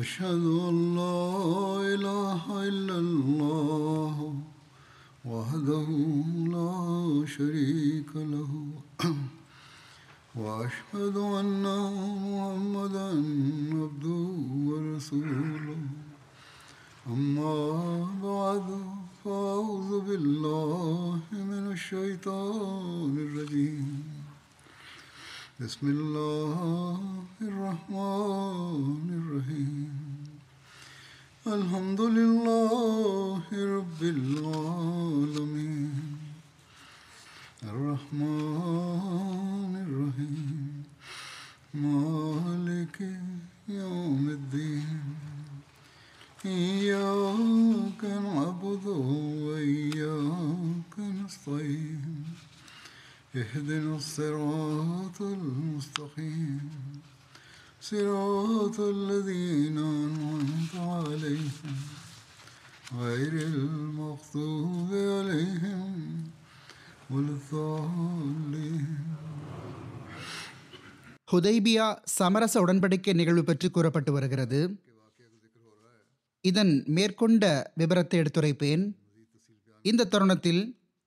أشهد أن لا إله إلا الله وحده لا شريك له وأشهد أن محمدا عبده ورسوله أما بعد فأعوذ بالله من الشيطان الرجيم بسم الله الرحمن الرحيم الحمد لله رب العالمين الرحمن الرحيم مالك يوم الدين إياك نعبد وإياك نستعين اهدنا الصراط المستقيم صراط الذين أنعمت عليهم غير المغضوب عليهم ولا الضالين ஹுதைபியா சமரச உடன்படிக்கை நிகழ்வு பற்றி கூறப்பட்டு வருகிறது இதன் மேற்கொண்ட விவரத்தை எடுத்துரைப்பேன் இந்த தருணத்தில்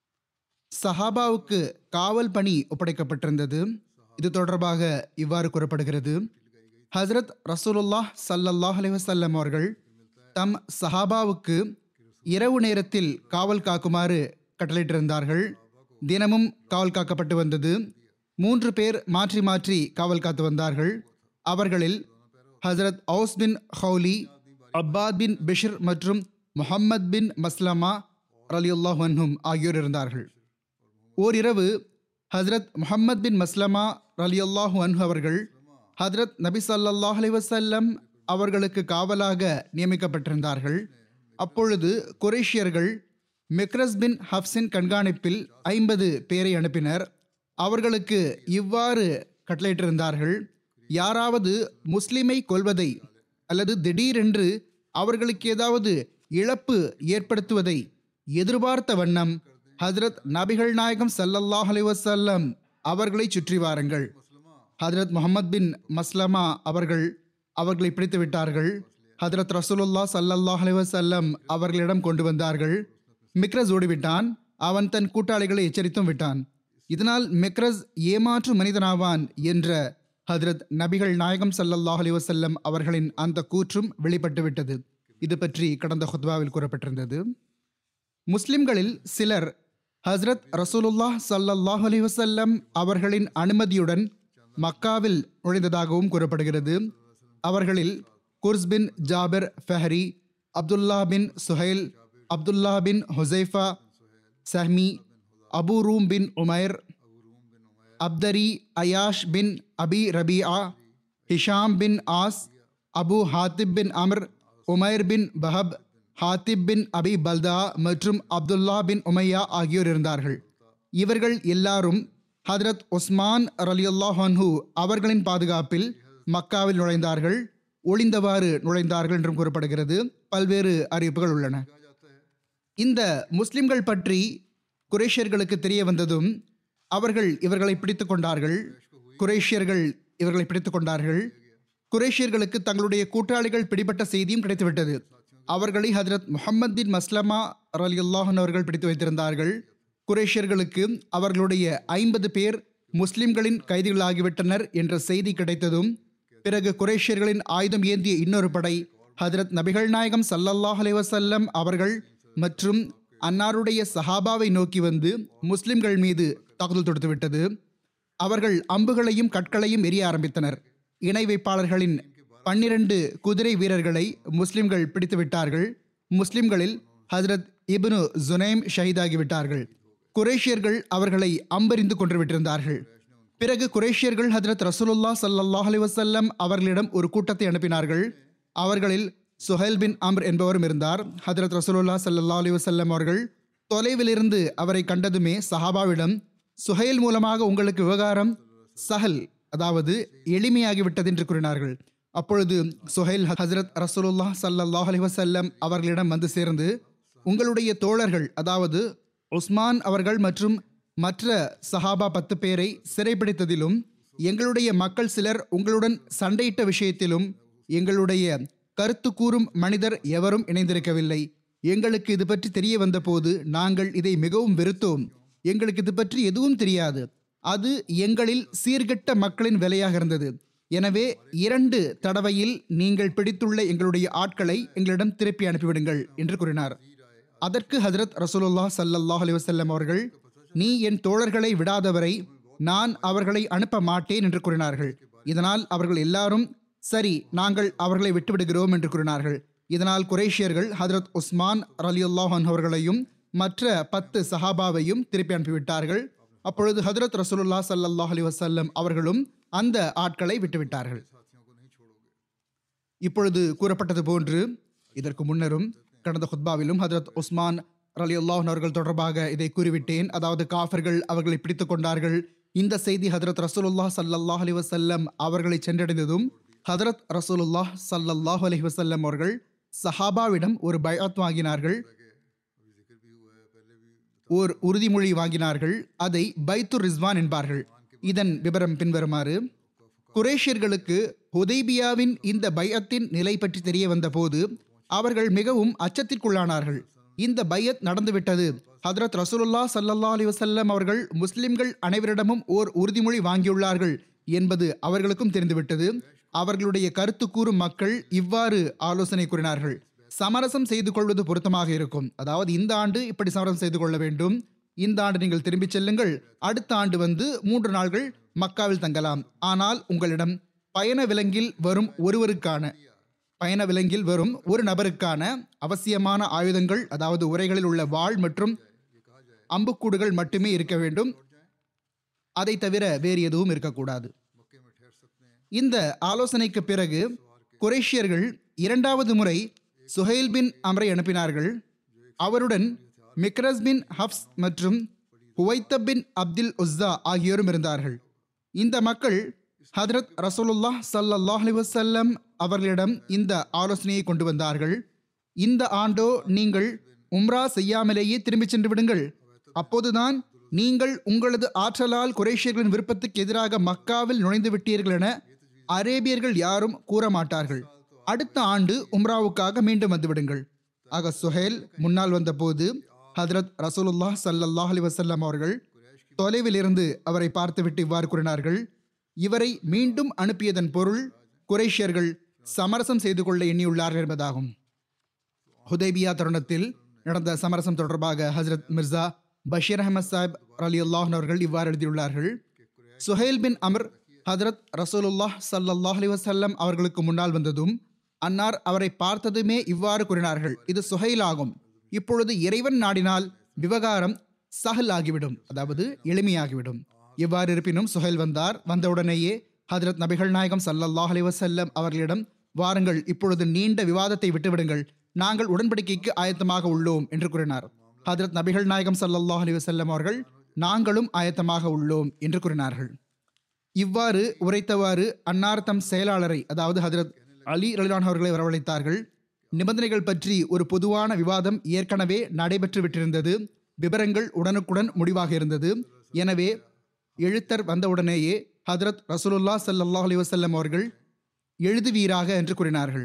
சஹாபாவுக்கு காவல் பணி ஒப்படைக்கப்பட்டிருந்தது இது தொடர்பாக இவ்வாறு கூறப்படுகிறது ஹஸ்ரத் ரசூலுல்லாஹ் ஸல்லல்லாஹு அலைஹி வஸல்லம் அவர்கள் தம் சஹாபாவுக்கு இரவு நேரத்தில் காவல் காக்குமாறு கட்டளையிட்டிருந்தார்கள் தினமும் காவல் காக்கப்பட்டு வந்தது மூன்று பேர் மாற்றி மாற்றி காவல் காத்து வந்தார்கள் அவர்களில் ஹசரத் ஔஸ் பின் ஹவுலி அப்பாத் பின் பிஷர் மற்றும் முஹம்மத் பின் மஸ்லமா ரலியுல்லாஹ் அன்ஹும் ஆகியோர் இருந்தார்கள் ஓரிரவு ஹஜரத் முஹம்மத் பின் மஸ்லமா ரலியுல்லாஹு அன்ஹு அவர்கள் ஹஜரத் நபி ஸல்லல்லாஹு அலைஹி வஸல்லம் அவர்களுக்கு காவலாக நியமிக்கப்பட்டிருந்தார்கள் அப்பொழுது குரேஷியர்கள் மிக்ரஸ் பின் ஹப்ஸின் கண்காணிப்பில் ஐம்பது பேரை அனுப்பினர் அவர்களுக்கு இவ்வாறு கட்டளையிட்டிருந்தார்கள் யாராவது முஸ்லிமை கொல்வதை அல்லது திடீரென்று அவர்களுக்கு ஏதாவது இழப்பு ஏற்படுத்துவதை எதிர்பார்த்த வண்ணம் ஹஜரத் நபிகள் நாயகம் ஸல்லல்லாஹு அலைஹி வஸல்லம் அவர்களை சுற்றி வாருங்கள் ஹஜரத் முஹம்மத் பின் மஸ்லமா அவர்கள் அவர்களை பிடித்து விட்டார்கள் ஹஜரத் ரசூலுல்லா ஸல்லல்லாஹு அலைஹி வஸல்லம் அவர்களிடம் கொண்டு வந்தார்கள் மிக்ரஸ் ஓடிவிட்டான் அவன் தன் கூட்டாளிகளை எச்சரித்தும் விட்டான் இதனால் மிக்ரஸ் ஏமாற்று மனிதனாவான் என்ற ஹஜரத் நபிகள் நாயகம் ஸல்லல்லாஹு அலைஹி வஸல்லம் அவர்களின் அந்த கூற்றும் வெளிப்பட்டு விட்டது இது பற்றி கடந்த ஹுத்வாவில் கூறப்பட்டிருந்தது முஸ்லிம்களில் சிலர் ஹஸ்ரத் ரசூலுல்லாஹ் ஸல்லல்லாஹு அலைஹி வஸல்லம் அவர்களின் அனுமதியுடன் மக்காவில் நுழைந்ததாகவும் கூறப்படுகிறது அவர்களில் Kurz bin Jabir Fahri Abdullah bin Suhail Abdullah bin Hudhayfa Sahmi Abu Rum bin Umair Abdari Ayyash bin Abi Rabia Hisham bin As Abu Hatib bin Amr Umair bin Wahb Hatib bin Abi Balta மற்றும் Abdullah பின் உமையா ஆகியோர் இருந்தார்கள் இவர்கள் எல்லாரும் ஹதரத் உஸ்மான் ரலியுல்லாஹன்ஹு அவர்களின் பாதுகாப்பில் மக்காவில் நுழைந்தார்கள் ஒளிந்தவாறு நுழைந்தார்கள் என்றும் கூறப்படுகிறது பல்வேறு அறிவிப்புகள் உள்ளன இந்த முஸ்லிம்கள் பற்றி குரேஷியர்களுக்கு தெரிய வந்ததும் அவர்கள் இவர்களை பிடித்து கொண்டார்கள் குரேஷியர்கள் இவர்களை பிடித்து கொண்டார்கள் குரேஷியர்களுக்கு தங்களுடைய கூட்டாளிகள் பிடிபட்ட செய்தியும் கிடைத்துவிட்டது அவர்களை ஹஜரத் முஹம்மத் பின் மஸ்லமா ரலியுல்லாஹன் அவர்கள் பிடித்து வைத்திருந்தார்கள் குரேஷியர்களுக்கு அவர்களுடைய ஐம்பது பேர் முஸ்லிம்களின் கைதிகளாகிவிட்டனர் என்ற செய்தி கிடைத்ததும் பிறகு குரேஷியர்களின் ஆயுதம் ஏந்திய இன்னொரு படை ஹஜரத் நபிகள் நாயகம் ஸல்லல்லாஹு அலைஹி வஸல்லம் அவர்கள் மற்றும் அன்னாருடைய சஹாபாவை நோக்கி வந்து முஸ்லிம்கள் மீது தாக்குதல் தொடுத்துவிட்டது அவர்கள் அம்புகளையும் கற்களையும் எரிய ஆரம்பித்தனர் இணை வைப்பாளர்களின் பன்னிரண்டு குதிரை வீரர்களை முஸ்லிம்கள் பிடித்து விட்டார்கள் முஸ்லிம்களில் ஹஜரத் இப்னு ஜுனைம் ஷஹீதாகிவிட்டார்கள் குரேஷியர்கள் அவர்களை அம்பெறிந்து கொன்று விட்டிருந்தார்கள் பிறகு குரேஷியர்கள் ஹஜரத் ரசூலுல்லா ஸல்லல்லாஹு அலைஹி வஸல்லம் அவர்களிடம் ஒரு கூட்டத்தை அனுப்பினார்கள் அவர்களில் சுஹைல் பின் அம்ர் என்பவரும் இருந்தார் ஹஜரத் ரசூலுல்லா ஸல்லல்லாஹு அலைஹி வஸல்லம் அவர்கள் தொலைவிலிருந்து அவரை கண்டதுமே சஹாபாவிடம் சுஹைல் மூலமாக உங்களுக்கு விவகாரம் சஹல் அதாவது எளிமையாகிவிட்டது என்று கூறினார்கள் அப்பொழுது சுஹைல் ஹஜரத் ரசூலுல்லாஹ் ஸல்லல்லாஹு அலைஹி வஸல்லம் அவர்களிடம் வந்து சேர்ந்து உங்களுடைய தோழர்கள் அதாவது உஸ்மான் அவர்கள் மற்றும் மற்ற சஹாபா பத்து பேரை சிறைப்பிடித்ததிலும் எங்களுடைய மக்கள் சிலர் உங்களுடன் சண்டையிட்ட விஷயத்திலும் எங்களுடைய கருத்து கூறும் மனிதர் எவரும் இணைந்திருக்கவில்லை எங்களுக்கு இது பற்றி தெரிய வந்தபோது நாங்கள் இதை மிகவும் வெறுத்தோம் எங்களுக்கு இது பற்றி எதுவும் தெரியாது அது எங்களில் சீர்கெட்ட மக்களின் வேலையாக இருந்தது எனவே இரண்டு தடவையில் நீங்கள் பிடித்துள்ள எங்களுடைய ஆட்களை எங்களிடம் திருப்பி அனுப்பிவிடுங்கள் என்று கூறினார் அதற்கு ஹஜரத் ரசூலுல்லாஹ் ஸல்லல்லாஹு அலைஹி வஸல்லம் அவர்கள் நீ என் தோழர்களை விடாதவரை நான் அவர்களை அனுப்ப மாட்டேன் என்று கூறினார்கள் இதனால் அவர்கள் எல்லாரும் சரி நாங்கள் அவர்களை விட்டுவிடுகிறோம் என்று கூறினார்கள் இதனால் குரேஷியர்கள் ஹஜரத் உஸ்மான் ரலியுல்லாஹ் அவர்களையும் மற்ற பத்து சஹாபாவையும் திருப்பி அனுப்பிவிட்டார்கள் அப்பொழுது ஹஜரத் ரசூலுல்லாஹ் ஸல்லல்லாஹு அலைஹி வஸல்லம் அவர்களும் அந்த ஆட்களை விட்டுவிட்டார்கள் இப்பொழுது கூறப்பட்டது போன்று இதற்கு முன்னரும் கடந்த ஹுத்பாவிலும் ஹஜரத் உஸ்மான் ரலி அவர்கள் தொடர்பாக இதை கூறிவிட்டேன் அதாவது காஃபர்கள் அவர்களை பிடித்துக் கொண்டார்கள் இந்த செய்தி ஹதரத் ரசூலுல்லாஹ் ஸல்லல்லாஹு அலைஹி வஸல்லம் அவர்களை சென்றடைந்ததும் ஹதரத் ரசூலுல்லாஹ் ஸல்லல்லாஹு அலைஹி வஸல்லம் அவர்கள் சஹாபாவிடம் ஒரு பயாத் வாங்கினார்கள் ஓர் உறுதிமொழி வாங்கினார்கள் அதை பைத்துர் ரிஸ்வான் என்பார்கள் இதன் விவரம் பின்வருமாறு குரேஷியர்களுக்கு ஹுதைபியாவின் இந்த பையத்தின் நிலை பற்றி தெரிய வந்தபோது அவர்கள் மிகவும் அச்சத்திற்குள்ளானார்கள் இந்த பையத் நடந்துவிட்டது ஹதரத் ரசூலுல்லா ஸல்லல்லாஹு அலைஹி வஸல்லம் அவர்கள் முஸ்லிம்கள் அனைவரிடமும் ஓர் உறுதிமொழி வாங்கியுள்ளார்கள் என்பது அவர்களுக்கும் தெரிந்துவிட்டது அவர்களுடைய கருத்து கூறும் மக்கள் இவ்வாறு ஆலோசனை கூறினார்கள் சமரசம் செய்து கொள்வது பொருத்தமாக இருக்கும் அதாவது இந்த ஆண்டு இப்படி சமரசம் செய்து கொள்ள வேண்டும் இந்த ஆண்டு நீங்கள் திரும்பிச் செல்லுங்கள் அடுத்த ஆண்டு வந்து மூன்று நாள்கள் மக்காவில் தங்கலாம் ஆனால் உங்களிடம் பயண விலங்கில் வரும் ஒருவருக்கான பயண விலங்கில் வரும் ஒரு நபருக்கான அவசியமான ஆயுதங்கள் அதாவது உரைகளில் உள்ள வாள் மற்றும் அம்புக்கூடுகள் மட்டுமே இருக்க வேண்டும் அதை தவிர வேறு எதுவும் இருக்கக்கூடாது இந்த ஆலோசனைக்கு பிறகு குரேஷியர்கள் இரண்டாவது முறை சுஹைல் பின் அம்ரை அனுப்பினார்கள் அவருடன் மிக்ரஸ் பின் ஹப்ஸ் மற்றும் ஹுவைத்தப் பின் அப்துல் உஸ்ஸா ஆகியோரும் இருந்தார்கள் இந்த மக்கள் ஹதரத் ரசூலுல்லாஹ் ஸல்லல்லாஹு அலைஹி வஸல்லம் அவர்களிடம் இந்த ஆலோசனையை கொண்டு வந்தார்கள் இந்த ஆண்டோ நீங்கள் உம்ரா செய்யாமலேயே திரும்பிச் சென்று விடுங்கள் அப்போதுதான் நீங்கள் உங்களது ஆற்றலால் குரேஷியர்களின் விருப்பத்துக்கு எதிராக மக்காவில் நுழைந்து விட்டீர்கள் என அரேபியர்கள் யாரும் கூற மாட்டார்கள் அடுத்த ஆண்டு உம்ராவுக்காக மீண்டும் வந்துவிடுங்கள் ஆக சுஹேல் முன்னால் வந்தபோது ஹதரத் ரசூலுல்லாஹ் ஸல்லல்லாஹு அலைஹி வஸல்லம் அவர்கள் தொலைவில் இருந்து அவரை பார்த்துவிட்டு இவ்வாறு கூறினார்கள் இவரை மீண்டும் அனுப்பியதன் பொருள் குரேஷியர்கள் சமரசம் செய்து கொள்ள எண்ணியுள்ளார்கள் என்பதாகும் ஹுதைபியா தருணத்தில் நடந்த சமரசம் தொடர்பாக ஹஜரத் மிர்சா பஷீர் அஹமத் சாஹிப் அலி அல்லாஹன் அவர்கள் இவ்வாறு எழுதியுள்ளார்கள் சுஹைல் பின் அமர் ஹஜரத் ரசூலுல்லாஹ் ஸல்லல்லாஹு அலைஹி வஸல்லம் அவர்களுக்கு முன்னால் வந்ததும் அன்னார் அவரை பார்த்ததுமே இவ்வாறு கூறினார்கள் இது சுஹைல் ஆகும் இப்பொழுது இறைவன் நாடினால் விவகாரம் சஹல் ஆகிவிடும் அதாவது எளிமையாகிவிடும் இவ்வாறு இருப்பினும் சுஹைல் வந்தார் வந்தவுடனேயே ஹஜரத் நபிகள் நாயகம் ஸல்லல்லாஹு அலைஹி வஸல்லம் அவர்களிடம் வாருங்கள் இப்பொழுது நீண்ட விவாதத்தை விட்டுவிடுங்கள் நாங்கள் உடன்படிக்கைக்கு ஆயத்தமாக உள்ளோம் என்று கூறினார் ஹஜரத் நபிகள் நாயகம் ஸல்லல்லாஹு அலைஹி வஸல்லம் அவர்கள் நாங்களும் ஆயத்தமாக உள்ளோம் என்று கூறினார்கள் இவ்வாறு உரைத்தவாறு அன்னார் தம் செயலாளரை அதாவது ஹஜரத் அலி ரலிலான் அவர்களை வரவழைத்தார்கள் நிபந்தனைகள் பற்றி ஒரு பொதுவான விவாதம் ஏற்கனவே நடைபெற்று விட்டிருந்தது விவரங்கள் உடனுக்குடன் முடிவாக இருந்தது எனவே எழுத்தர் வந்தவுடனேயே ஹஜரத் ரசூலுல்லா ஸல்லல்லாஹு அலைஹி வஸல்லம் அவர்கள் எழுதுவீராக என்று கூறினார்கள்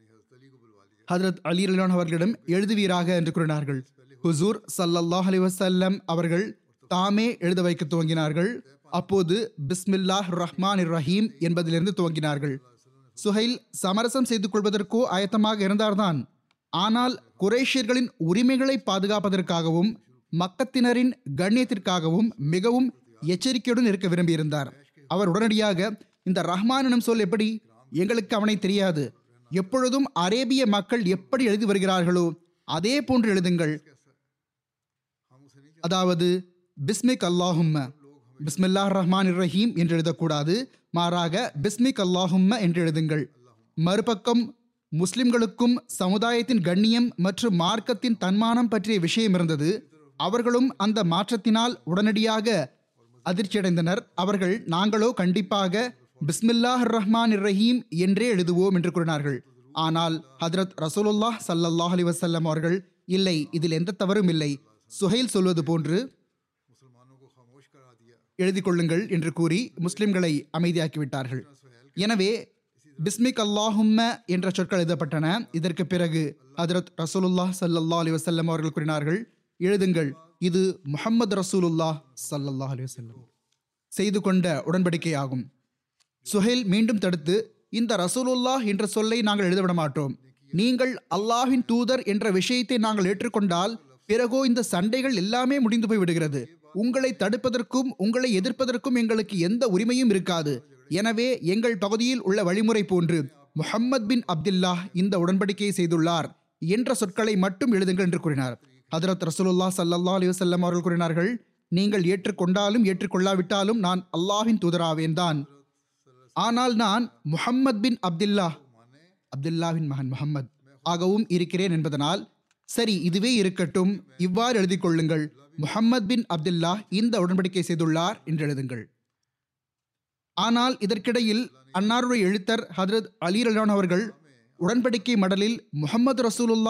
ஹஜரத் அலி ரலிலான் அவர்களிடம் எழுதுவீராக என்று கூறினார்கள் ஹுசூர் ஸல்லல்லாஹு அலைஹி வஸல்லம் அவர்கள் தாமே எழுத வைக்க துவங்கினார்கள் அப்போது பிஸ்மில்லாஹ் ரஹ்மான் ரஹீம் என்பதிலிருந்து துவங்கினார்கள் சுஹைல் சமரசம் செய்து கொள்வதற்கோ ஆயத்தமாக இருந்தார்தான் ஆனால் குரேஷியர்களின் உரிமைகளை பாதுகாப்பதற்காகவும் மக்கத்தினரின் கண்ணியத்திற்காகவும் மிகவும் எச்சரிக்கையுடன் இருக்க விரும்பியிருந்தார் அவர் உடனடியாக இந்த ரஹ்மான் எனும் சொல் எப்படி எங்களுக்கு அவனை தெரியாது எப்பொழுதும் அரேபிய மக்கள் எப்படி எழுதி வருகிறார்களோ அதே போன்று எழுதுங்கள் அதாவது பிஸ்மிக் அல்லாஹும்ம பிஸ்மில்லாஹ் ரஹ்மான் ரஹீம் என்று எழுதக்கூடாது மாறாக பிஸ்மிக் அல்லாஹும்ம என்று எழுதுங்கள் மறுபக்கம் முஸ்லிம்களுக்கும் சமுதாயத்தின் கண்ணியம் மற்றும் மார்க்கத்தின் தன்மானம் பற்றிய விஷயம் இருந்தது அவர்களும் அந்த மாற்றத்தினால் உடனடியாக அதிர்ச்சியடைந்தனர் அவர்கள் நாங்களோ கண்டிப்பாக பிஸ்மில்லாஹ் ரஹ்மான் ரஹீம் என்றே எழுதுவோம் என்று கூறினார்கள் ஆனால் ஹதரத் ரசூலுல்லாஹ் ஸல்லல்லாஹு அலைஹி வஸல்லம் அவர்கள் இல்லை இதில் எந்த தவறும் இல்லை சுஹைல் சொல்வது போன்று எழுதி கொள்ளுங்கள் என்று கூறி முஸ்லிம்களை அமைதியாக்கிவிட்டார்கள் எனவே பிஸ்மிக் அல்லாஹும்ம என்ற சொற்கள் எழுதப்பட்டன இதற்கு பிறகு ஹதரத் ரசூலுல்லாஹ் ஸல்லல்லாஹு அலைஹி வஸல்லம் அவர்கள் கூறினார்கள் எழுதுங்கள் இது முஹம்மது ரசூலுல்லாஹ் ஸல்லல்லாஹு அலைஹி வஸல்லம் செய்து கொண்ட உடன்படிக்கையாகும் சுஹேல் மீண்டும் தடுத்து இந்த ரசூலுல்லாஹ் என்ற சொல்லை நாங்கள் எழுதவிட மாட்டோம் நீங்கள் அல்லாஹ்வின் தூதர் என்ற விஷயத்தை நாங்கள் ஏற்றுக்கொண்டால் பிறகோ இந்த சண்டைகள் எல்லாமே முடிந்து போய் விடுகிறது உங்களை தடுப்பதற்கும் உங்களை எதிர்ப்பதற்கும் எங்களுக்கு எந்த உரிமையும் இருக்காது எனவே எங்கள் பகுதியில் உள்ள வழிமுறை போன்று முஹம்மத் பின் அப்துல்லாஹ் இந்த உடன்படிக்கையை செய்துள்ளார் என்ற சொற்களை மட்டும் எழுதுங்கள் என்று கூறினார் ஹதரத் ரசூலுல்லாஹ் ஸல்லல்லாஹு அலைஹி வஸல்லம் அவர்கள் கூறினார்கள் நீங்கள் ஏற்றுக்கொண்டாலும் ஏற்றுக்கொள்ளாவிட்டாலும் நான் அல்லாஹ்வின் தூதராவேன் தான் ஆனால் நான் முஹம்மத் பின் அப்துல்லா அப்துல்லாவின் மகன் முஹம்மத் ஆகவும் இருக்கிறேன் என்பதனால் சரி இதுவே இருக்கட்டும் இவ்வாறு எழுதிக் கொள்ளுங்கள் முஹம்மத் பின் அப்துல்லா இந்த உடன்படிக்கை செய்துள்ளார் என்று எழுதுங்கள் ஆனால் இதற்கிடையில் அன்னாருடைய எழுத்தர் ஹதரத் அலி ரலான் அவர்கள் உடன்படிக்கை மடலில் முஹம்மது ரசூலுல்லா